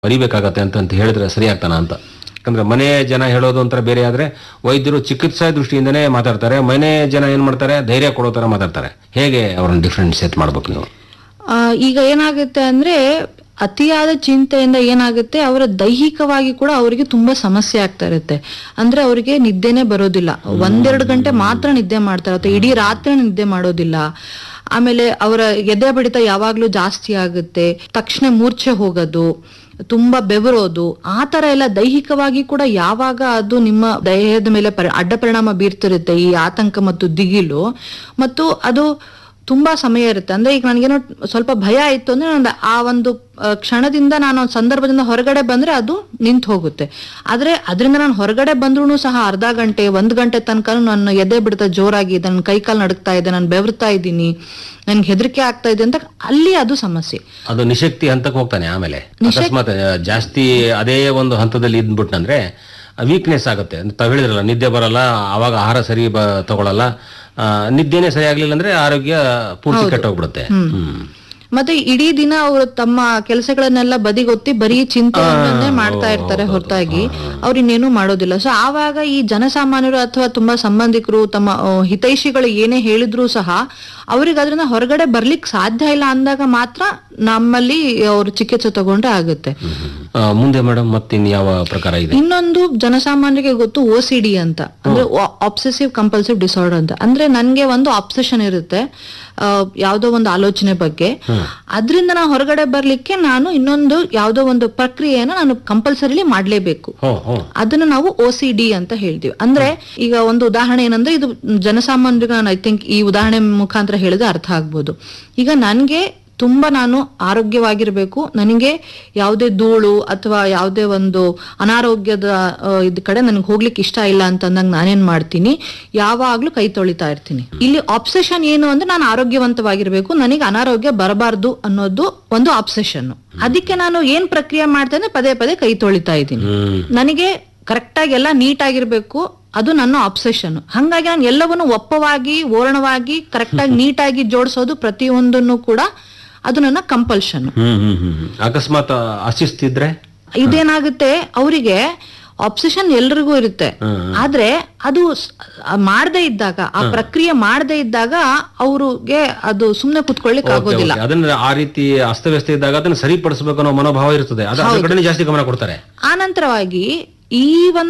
ಬರಿಬೇಕಾಗತ್ತೆ ಅಂತ ಅಂತ ಹೇಳಿದ್ರೆ ಸರಿ ಆಗ್ತಾನ ಅಂತ ಯಾಕಂದ್ರೆ ಮನೆ ಜನ ಹೇಳೋದು ಒಂಥರ ಬೇರೆ ಆದ್ರೆ ವೈದ್ಯರು ಚಿಕಿತ್ಸಾ ದೃಷ್ಟಿಯಿಂದನೇ ಮಾತಾಡ್ತಾರೆ ಮನೆ ಜನ ಏನ್ ಮಾಡ್ತಾರೆ ಧೈರ್ಯ ಕೊಡೋ ತರ ಮಾತಾಡ್ತಾರೆ ಹೇಗೆ ಅವ್ರನ್ನ ಡಿಫ್ರೆನ್ಶಿಯೇಟ್ ಮಾಡ್ಬೇಕು ನೀವು ಆ, ಈಗ ಏನಾಗುತ್ತೆ ಅಂದ್ರೆ ಅತಿಯಾದ ಚಿಂತೆಯಿಂದ ಏನಾಗುತ್ತೆ ಅವರ ದೈಹಿಕವಾಗಿ ಕೂಡ ಅವರಿಗೆ ತುಂಬಾ ಸಮಸ್ಯೆ ಆಗ್ತಾ ಇರುತ್ತೆ ಅಂದ್ರೆ ಅವರಿಗೆ ನಿದ್ದೆನೆ ಬರೋದಿಲ್ಲ ಒಂದೆರಡು ಗಂಟೆ ಮಾತ್ರ ನಿದ್ದೆ ಮಾಡ್ತಾರೆ ಅಥವಾ ಇಡೀ ರಾತ್ರಿ ನಿದ್ದೆ ಮಾಡೋದಿಲ್ಲ ಆಮೇಲೆ ಅವರ ಎದೆ ಬಡಿತ ಯಾವಾಗ್ಲೂ ಜಾಸ್ತಿ ಆಗುತ್ತೆ ತಕ್ಷಣ ಮೂರ್ಛೆ ಹೋಗೋದು ತುಂಬಾ ಬೆವರೋದು ಆ ತರ ಎಲ್ಲ ದೈಹಿಕವಾಗಿ ಕೂಡ ಯಾವಾಗ ಅದು ನಿಮ್ಮ ದೇಹದ ಮೇಲೆ ಪರಿ ಅಡ್ಡ ಪರಿಣಾಮ ಬೀರ್ತಿರುತ್ತೆ ಈ ಆತಂಕ ಮತ್ತು ದಿಗಿಲು ಮತ್ತು ಅದು ತುಂಬಾ ಸಮಯ ಇರುತ್ತೆ ಅಂದ್ರೆ ಈಗ ನನಗೇನೋ ಸ್ವಲ್ಪ ಭಯ ಆಯ್ತು ಅಂದ್ರೆ ನಾನು ಆ ಒಂದು ಆ, ಕ್ಷಣದಿಂದ ನಾನು ಒಂದು ಸಂದರ್ಭದಿಂದ ಹೊರಗಡೆ ಬಂದ್ರೆ ಅದು ನಿಂತು ಹೋಗುತ್ತೆ ಆದ್ರೆ ಅದರಿಂದ ನಾನು ಹೊರಗಡೆ ಬಂದ್ರೂ ಸಹ ಅರ್ಧ ಗಂಟೆ ಒಂದ್ ಗಂಟೆ ತನಕ ನನ್ನ ಎದೆ ಬಿಡ್ತಾ ಜೋರಾಗಿ ಇದೆ ನನ್ನ ಕೈ ಕಾಲು ನಡುಕ್ತಾ ಇದೆ ನಾನು ಬೆವರ್ತಾ ಇದ್ದೀನಿ ನನ್ಗೆ ಹೆದರಿಕೆ ಆಗ್ತಾ ಇದೆ ಅಂತ ಅಲ್ಲಿ ಅದು ಸಮಸ್ಯೆ ಅದು ನಿಶಕ್ತಿ ಹಂತಕ್ಕೆ ಹೋಗ್ತಾನೆ ಆಮೇಲೆ ಅಕಸ್ಮಾತ್ ಆ, ಜಾಸ್ತಿ ಅದೇ ಒಂದು ಹಂತದಲ್ಲಿ ಇದ್ಬಿಟ್ನಂದ್ರೆ ವೀಕ್ನೆಸ್ ಆಗುತ್ತೆ ತಾವ್ ಹೇಳಿದ್ರಲ್ಲ ನಿದ್ದೆ ಬರಲ್ಲ ಅವಾಗ ಆಹಾರ ಸರಿ ಬ ತಗೊಳಲ್ಲ ಆ, ನಿದ್ದೆನೇ ಸರಿ ಆಗ್ಲಿಲ್ಲ ಅಂದ್ರೆ ಆರೋಗ್ಯ ಪೂರ್ತಿ ಕೆಟ್ಟೋಗ್ಬಿಡುತ್ತೆ ಹ್ಮ್ ಮತ್ತೆ ಇಡೀ ದಿನ ಅವರು ತಮ್ಮ ಕೆಲಸಗಳನ್ನೆಲ್ಲ ಬದಿಗೊತ್ತಿ ಬರೀ ಚಿಂತೆಯನ್ನೇ ಮಾಡ್ತಾ ಇರ್ತಾರೆ ಹೊರತಾಗಿ ಅವ್ರು ಇನ್ನೇನು ಮಾಡೋದಿಲ್ಲ ಸೊ ಆವಾಗ ಈ ಜನಸಾಮಾನ್ಯರು ಅಥವಾ ತುಂಬಾ ಸಂಬಂಧಿಕರು ತಮ್ಮ ಆ, ಹಿತೈಷಿಗಳು ಏನೇ ಹೇಳಿದ್ರು ಸಹ ಅವ್ರಿಗೆ ಅದರಿಂದ ಹೊರಗಡೆ ಬರ್ಲಿಕ್ಕೆ ಸಾಧ್ಯ ಇಲ್ಲ ಅಂದಾಗ ಮಾತ್ರ ನಮ್ಮಲ್ಲಿ ಅವರು ಚಿಕಿತ್ಸೆ ತಗೊಂಡ್ರೆ ಆಗುತ್ತೆ ಆ, ಮುಂದೆ ಮೇಡಮ್ ಮತ್ತಿನ್ ಯಾವ ಪ್ರಕಾರ ಇದೆ ಇನ್ನೊಂದು ಜನಸಾಮಾನ್ಯರಿಗೆ ಗೊತ್ತು ಓ ಸಿ ಡಿ ಅಂತ ಅಂದ್ರೆ ಆಬ್ಸೆಸಿವ್ ಕಂಪಲ್ಸಿವ್ ಡಿಸಾರ್ಡರ್ ಅಂತ ಅಂದ್ರೆ ನನ್ಗೆ ಒಂದು ಆಬ್ಸೆಷನ್ ಇರುತ್ತೆ ಆ, ಯಾವ್ದೋ ಒಂದು ಆಲೋಚನೆ ಬಗ್ಗೆ ಅದರಿಂದ ನಾನು ಹೊರಗಡೆ ಬರ್ಲಿಕ್ಕೆ ನಾನು ಇನ್ನೊಂದು ಯಾವ್ದೋ ಒಂದು ಪ್ರಕ್ರಿಯೆಯನ್ನ ನಾನು ಕಂಪಲ್ಸರಿಲಿ ಮಾಡ್ಲೇಬೇಕು ಹೋ ಹೋ ಅದನ್ನ ನಾವು ಒ ಸಿ ಡಿ ಅಂತ ಹೇಳ್ತೀವಿ ಅಂದ್ರೆ ಈಗ ಒಂದು ಉದಾಹರಣೆ ಏನಂದ್ರೆ ಇದು ಜನಸಾಮಾನ್ಯರಿಗೆ ನಾನು ಐ ಥಿಂಕ್ ಈ ಉದಾಹರಣೆ ಮುಖಾಂತರ ಹೇಳಿದ್ರೆ ಅರ್ಥ ಆಗ್ಬೋದು ಈಗ ನನ್ಗೆ ತುಂಬಾ ನಾನು ಆರೋಗ್ಯವಾಗಿರ್ಬೇಕು ನನಗೆ ಯಾವುದೇ ಧೂಳು ಅಥವಾ ಯಾವುದೇ ಒಂದು ಅನಾರೋಗ್ಯದ ಆ, ಇದ್ ಕಡೆ ನನಗೆ ಹೋಗ್ಲಿಕ್ಕೆ ಇಷ್ಟ ಇಲ್ಲ ಅಂತಂದಾಗ ನಾನೇನ್ ಮಾಡ್ತೀನಿ ಯಾವಾಗ್ಲೂ ಕೈ ತೊಳಿತಾ ಇರ್ತೀನಿ ಇಲ್ಲಿ ಆಬ್ಸೆಷನ್ ಏನು ಅಂದ್ರೆ ನಾನು ಆರೋಗ್ಯವಂತವಾಗಿರ್ಬೇಕು ನನಗೆ ಅನಾರೋಗ್ಯ ಬರಬಾರ್ದು ಅನ್ನೋದು ಒಂದು ಆಬ್ಸೆಷನ್ ಅದಕ್ಕೆ ನಾನು ಏನ್ ಪ್ರಕ್ರಿಯೆ ಮಾಡ್ತೇನೆ ಪದೇ ಪದೇ ಕೈ ತೊಳಿತಾ ಇದ್ದೀನಿ ಹ್ಮ್ ನನಗೆ ಕರೆಕ್ಟ್ ಆಗಿ ಎಲ್ಲ ನೀಟ್ ಆಗಿರ್ಬೇಕು ಅದು ನನ್ನ ಆಬ್ಸೆಷನ್ ಹಂಗಾಗಿ ನಾನು ಎಲ್ಲವನ್ನು ಒಪ್ಪವಾಗಿ ಓರಣವಾಗಿ ಕರೆಕ್ಟ್ ಆಗಿ ನೀಟಾಗಿ ಜೋಡಿಸೋದು ಪ್ರತಿಯೊಂದನ್ನು ಕೂಡ ಅದು ನನ್ನ ಕಂಪಲ್ಷನ್ ಹ್ಮ್ ಹ್ಮ್ ಹ್ಮ್ ಹ್ಮ್. ಅಕಸ್ಮಾತ್ ಅಶಿಸ್ತಿದ್ರೆ ಇದೇನಾಗುತ್ತೆ ಅವರಿಗೆ ಆಬ್ಸೆಷನ್ ಎಲ್ರಿಗೂ ಇರುತ್ತೆ ಆದ್ರೆ ಅದು ಸ್- ಆ ಮಾಡದೇ ಇದ್ದಾಗ ಆ ಪ್ರಕ್ರಿಯೆ ಮಾಡದೇ ಇದ್ದಾಗ ಅವ್ರಿಗೆ ಅದು ಸುಮ್ನೆ ಕುತ್ಕೊಳ್ಳಿಕ್ ಆಗೋದಿಲ್ಲ ಓಕೆ, ಅದನ್ನ ಆ ರೀತಿ ಅಸ್ತವ್ಯಸ್ತ ಇದ್ದಾಗ ಅದನ್ನ ಸರಿಪಡಿಸಬೇಕು ಅನ್ನೋ ಮನೋಭಾವ ಇರ್ತದೆ ಅದ್ರ ಅದ್ರ ಕಡೆನೇ ಜಾಸ್ತಿ ಗಮನ ಕೊಡ್ತಾರೆ ಆನಂತರವಾಗಿ ಈ ಒಂದು